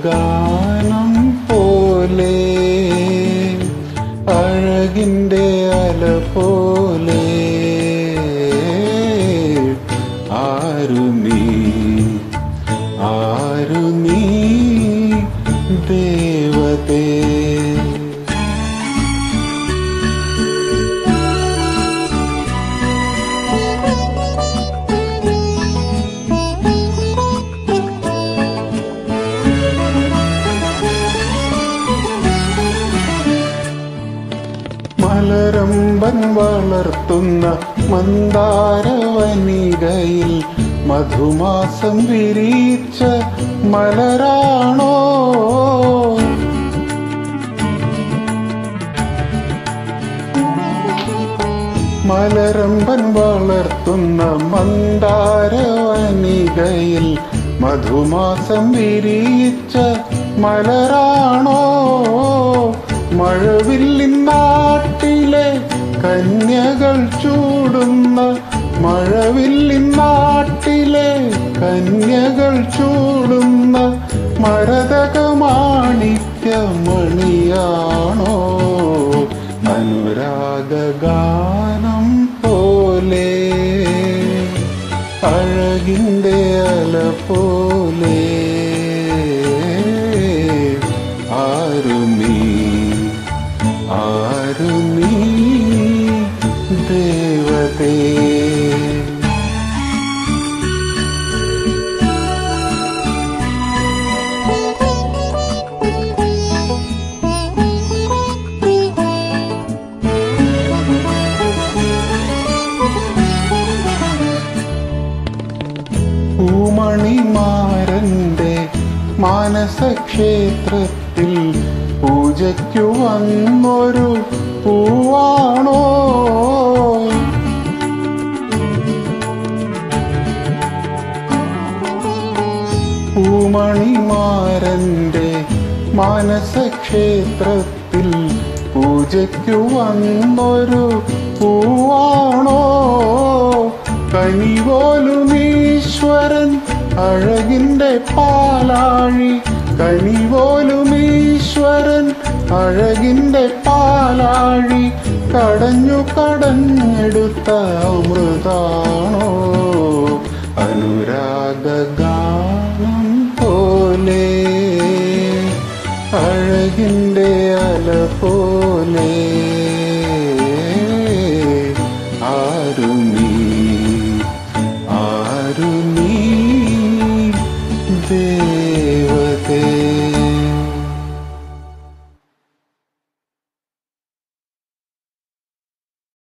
അനുരാഗഗാനം പോലെ അഴകിൻ്റെ അല പോലെ ആരു നീ ആരു നീ ദേവതേ മലരമ്പൻ വളർത്തുന്ന മന്ദാരവനികയിൽ മധുമാസം വിരിച്ച മലരാണോ മലരമ്പൻ വളർത്തുന്ന മന്ദാരവനികയിൽ മധുമാസം വിരിച്ച മലരാണോ മഴവില്ലിൻ നാട്ടിലെ കന്യകൾ ചൂടുന്ന മഴവില്ലിൻ നാട്ടിലെ കന്യകൾ ചൂടുന്ന മരതകമാണിക്യമണിയാണോ അനുരാഗഗാനം പോലെ അഴകിൻ്റെ അല പോലെ ആരു നീ ആരു നീ ദേവതേ പൂമണിമാരന്റെ മാനസക്ഷേത്രത്തിൽ പൂജയ്ക്കു വന്നൊരു പൂവാണോ പൂമണിമാരന്റെ മാനസക്ഷേത്രത്തിൽ പൂജയ്ക്കു വന്നൊരു പൂവാണോ കനിപോലും ഈശ്വരൻ അഴകിന്റെ പാലാഴി കനിപോലും ഈശ്വരൻ അഴകിന്റെ പാലാഴി കടഞ്ഞു കടഞ്ഞെടുത്ത അമൃതാണോ അനുരാഗഗാനം പോലെ അഴകിൻ്റെ അല പോ